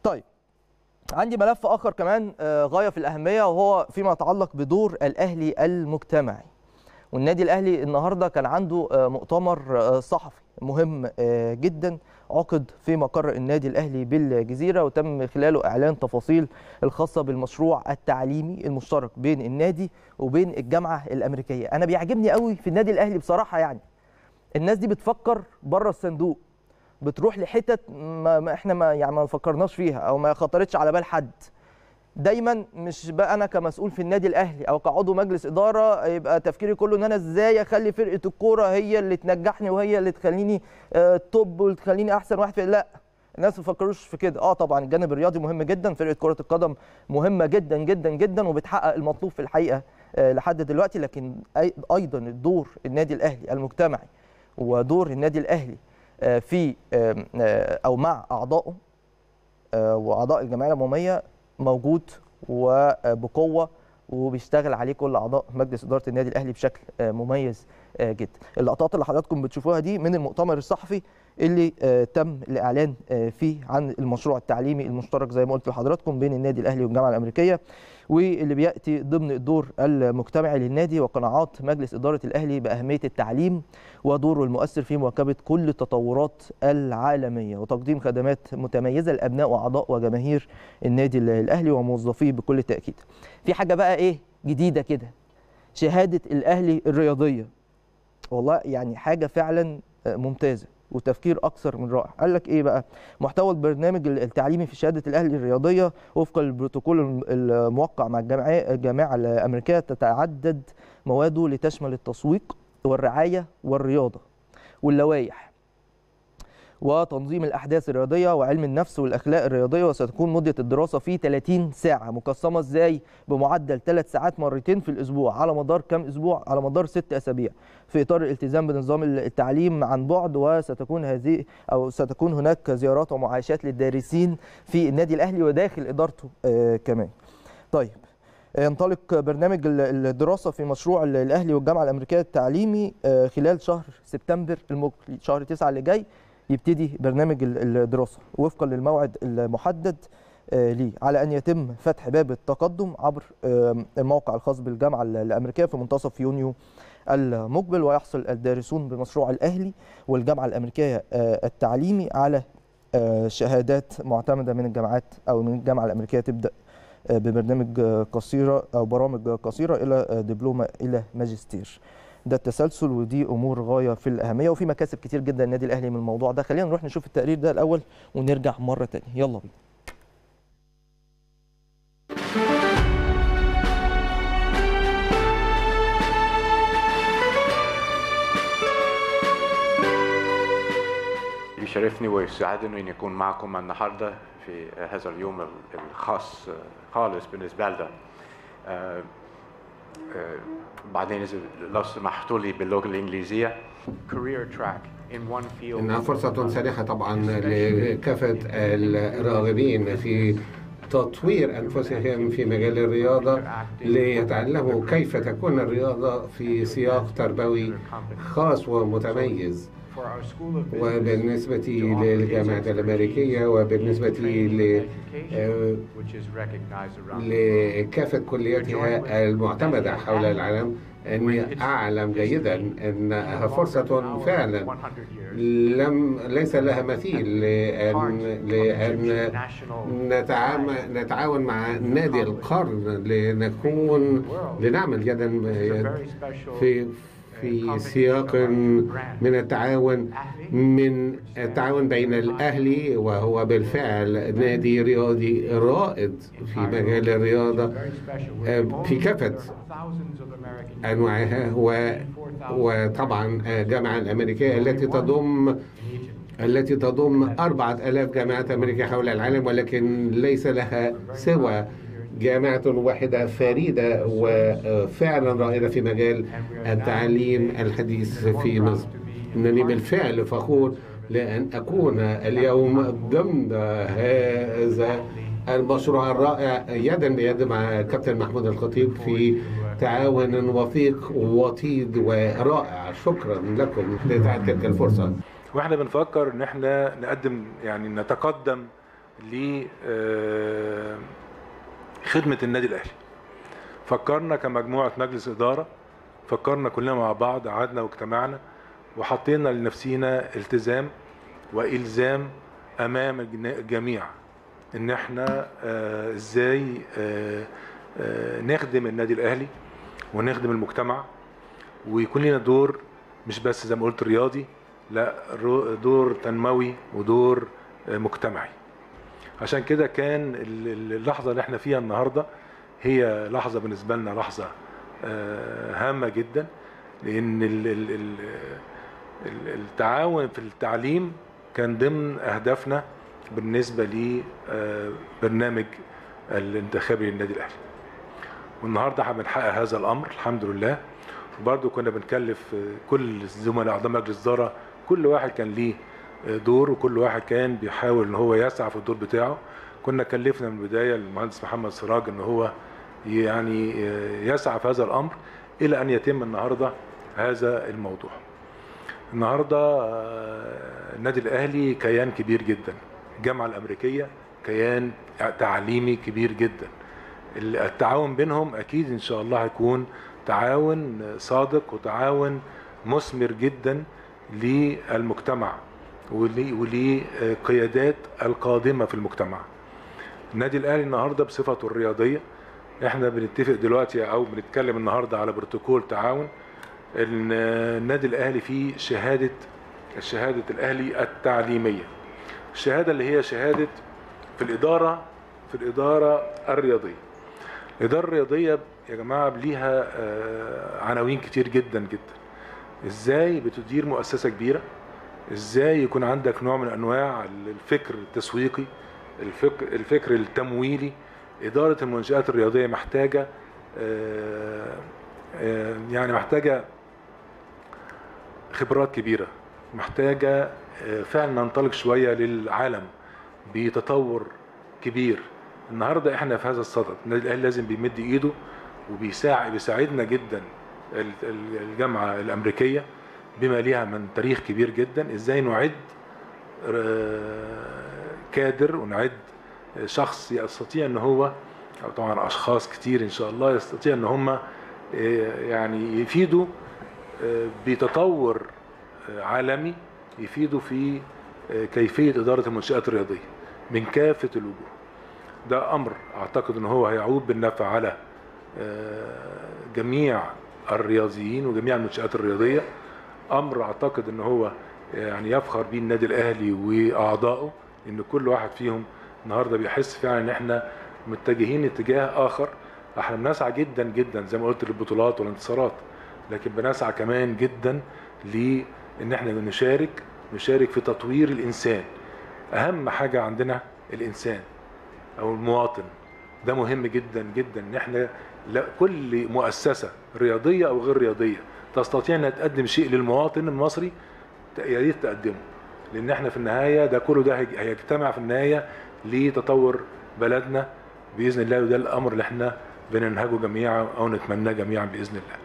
طيب عندي ملف اخر كمان آه، غايه في الاهميه وهو فيما يتعلق بدور الاهلي المجتمعي والنادي الاهلي النهارده كان عنده آه، مؤتمر آه، صحفي مهم آه، جدا عقد في مقر النادي الاهلي بالجزيره وتم خلاله اعلان تفاصيل الخاصه بالمشروع التعليمي المشترك بين النادي وبين الجامعه الامريكيه انا بيعجبني قوي في النادي الاهلي بصراحه يعني الناس دي بتفكر بره الصندوق بتروح لحتت ما, ما احنا ما يعني ما فكرناش فيها او ما خطرتش على بال حد دايما مش بقى انا كمسؤول في النادي الاهلي او كعضو مجلس اداره يبقى تفكيري كله ان انا ازاي اخلي فرقه الكوره هي اللي تنجحني وهي اللي تخليني آه، توب واللي تخليني احسن واحد في لا الناس ما فكروش في كده اه طبعا الجانب الرياضي مهم جدا فرقه كره القدم مهمه جدا جدا جدا وبتحقق المطلوب في الحقيقه آه، لحد دلوقتي لكن أي- ايضا الدور النادي الاهلي المجتمعي ودور النادي الاهلي آه، في آم، آه، او مع اعضائه آه، واعضاء الجمعيه العموميه موجود وبقوه وبيشتغل عليه كل اعضاء مجلس اداره النادي الاهلي بشكل آه، مميز آه، جدا. اللقطات اللي حضراتكم بتشوفوها دي من المؤتمر الصحفي اللي آه، تم الاعلان آه، فيه عن المشروع التعليمي المشترك زي ما قلت لحضراتكم بين النادي الاهلي والجامعه الامريكيه واللي بياتي ضمن الدور المجتمعي للنادي وقناعات مجلس اداره الاهلي باهميه التعليم ودوره المؤثر في مواكبه كل التطورات العالميه وتقديم خدمات متميزه لابناء واعضاء وجماهير النادي الاهلي وموظفيه بكل تاكيد. في حاجه بقى ايه جديده كده شهاده الاهلي الرياضيه والله يعني حاجه فعلا ممتازه وتفكير اكثر من رائع قال لك ايه بقى محتوى البرنامج التعليمي في شهاده الاهلي الرياضيه وفقا للبروتوكول الموقع مع الجامعه الجامعه الامريكيه تتعدد مواده لتشمل التسويق والرعايه والرياضه واللوائح وتنظيم الاحداث الرياضيه وعلم النفس والاخلاق الرياضيه وستكون مده الدراسه فيه 30 ساعه مقسمه ازاي بمعدل 3 ساعات مرتين في الاسبوع على مدار كام اسبوع على مدار 6 اسابيع في اطار الالتزام بنظام التعليم عن بعد وستكون هذه او ستكون هناك زيارات ومعايشات للدارسين في النادي الاهلي وداخل ادارته آه كمان طيب ينطلق برنامج الدراسه في مشروع الاهلي والجامعه الامريكيه التعليمي آه خلال شهر سبتمبر المقبل شهر 9 اللي جاي يبتدي برنامج الدراسه وفقا للموعد المحدد ليه على ان يتم فتح باب التقدم عبر الموقع الخاص بالجامعه الامريكيه في منتصف يونيو المقبل ويحصل الدارسون بمشروع الاهلي والجامعه الامريكيه التعليمي على شهادات معتمده من الجامعات او من الجامعه الامريكيه تبدا ببرنامج قصيره او برامج قصيره الى دبلومه الى ماجستير ده التسلسل ودي امور غايه في الاهميه وفي مكاسب كتير جدا النادي الاهلي من الموضوع ده خلينا نروح نشوف التقرير ده الاول ونرجع مره ثانيه يلا بينا يشرفني ويسعدني ان يكون معكم النهارده في هذا اليوم الخاص خالص بالنسبه لنا بعدين لو سمحتوا لي باللغه الانجليزيه career track in one field انها فرصه سانحه طبعا لكافه الراغبين في تطوير انفسهم في مجال الرياضه ليتعلموا كيف تكون الرياضه في سياق تربوي خاص ومتميز وبالنسبة للجامعة الأمريكية وبالنسبة ل لكافة كلياتها المعتمدة حول العالم أني أعلم جيدا أنها فرصة فعلا لم ليس لها مثيل لأن لأن نتعامل نتعاون مع نادي القرن لنكون لنعمل يدا في في سياق من التعاون من التعاون بين الأهلي وهو بالفعل نادي رياضي رائد في مجال الرياضة في كافة أنواعها وطبعا الجامعة الأمريكية التي تضم التي تضم أربعة ألاف جامعات أمريكية حول العالم ولكن ليس لها سوى جامعة واحدة فريدة وفعلا رائدة في مجال التعليم الحديث في مصر إنني بالفعل فخور لأن أكون اليوم ضمن هذا المشروع الرائع يدا بيد مع كابتن محمود الخطيب في تعاون وثيق وطيد ورائع شكرا لكم لتلك الفرصة واحنا بنفكر ان احنا نقدم يعني نتقدم ل آه، خدمه النادي الاهلي فكرنا كمجموعه مجلس اداره فكرنا كلنا مع بعض قعدنا واجتمعنا وحطينا لنفسينا التزام والزام امام الجنا- الجميع ان احنا آه، ازاي آه، آه، نخدم النادي الاهلي ونخدم المجتمع ويكون لنا دور مش بس زي ما قلت رياضي لا رو- دور تنموي ودور آه، مجتمعي عشان كده كان ال- ال- اللحظه اللي احنا فيها النهارده هي لحظه بالنسبه لنا لحظه آه، هامه جدا لان ال- ال- ال- ال- التعاون في التعليم كان ضمن اهدافنا بالنسبه لبرنامج الانتخابي للنادي الاهلي والنهارده احنا بنحقق هذا الامر الحمد لله وبرضه كنا بنكلف كل زملاء اعضاء مجلس الاداره كل واحد كان ليه دور وكل واحد كان بيحاول ان هو يسعى في الدور بتاعه كنا كلفنا من البدايه المهندس محمد سراج ان هو يعني يسعى في هذا الامر الى ان يتم النهارده هذا الموضوع النهارده آه، النادي الاهلي كيان كبير جدا الجامعه الامريكيه كيان تعليمي كبير جدا التعاون بينهم اكيد ان شاء الله هيكون تعاون صادق وتعاون مثمر جدا للمجتمع ول- ولقيادات القادمه في المجتمع النادي الاهلي النهارده بصفته الرياضيه احنا بنتفق دلوقتي او بنتكلم النهارده على بروتوكول تعاون ان النادي الاهلي فيه شهاده شهاده الاهلي التعليميه الشهاده اللي هي شهاده في الاداره في الاداره الرياضيه الاداره الرياضيه يا جماعه ليها آه، عناوين كتير جدا جدا ازاي بتدير مؤسسه كبيره ازاي يكون عندك نوع من انواع الفكر التسويقي الفكر الفكر التمويلي اداره المنشات الرياضيه محتاجه آه، آه، يعني محتاجه خبرات كبيره محتاجه آه، فعلا ننطلق شويه للعالم بتطور كبير النهارده احنا في هذا الصدد النادي الاهلي لازم بيمد ايده وبيساعد بيساعدنا جدا ال- ال- الجامعه الامريكيه بما ليها من تاريخ كبير جدا ازاي نعد آه، كادر ونعد شخص يستطيع ان هو او طبعا اشخاص كتير ان شاء الله يستطيع ان هم آه، يعني يفيدوا آه، بتطور آه، عالمي يفيدوا في آه، كيفيه اداره المنشات الرياضيه من كافه الوجوه ده امر اعتقد ان هو هيعود بالنفع على آه، جميع الرياضيين وجميع المنشآت الرياضيه امر اعتقد ان هو يعني يفخر بيه النادي الاهلي واعضائه ان كل واحد فيهم النهارده بيحس فعلا ان احنا متجهين اتجاه اخر احنا بنسعى جدا جدا زي ما قلت للبطولات والانتصارات لكن بنسعى كمان جدا لان احنا نشارك نشارك في تطوير الانسان اهم حاجه عندنا الانسان او المواطن ده مهم جدا جدا ان احنا لا كل مؤسسه رياضيه او غير رياضيه تستطيع انها تقدم شيء للمواطن المصري يا ريت تقدمه لان احنا في النهايه ده كله ده هيج- هيجتمع في النهايه لتطور بلدنا باذن الله وده الامر اللي احنا بننهجه جميعا او نتمناه جميعا باذن الله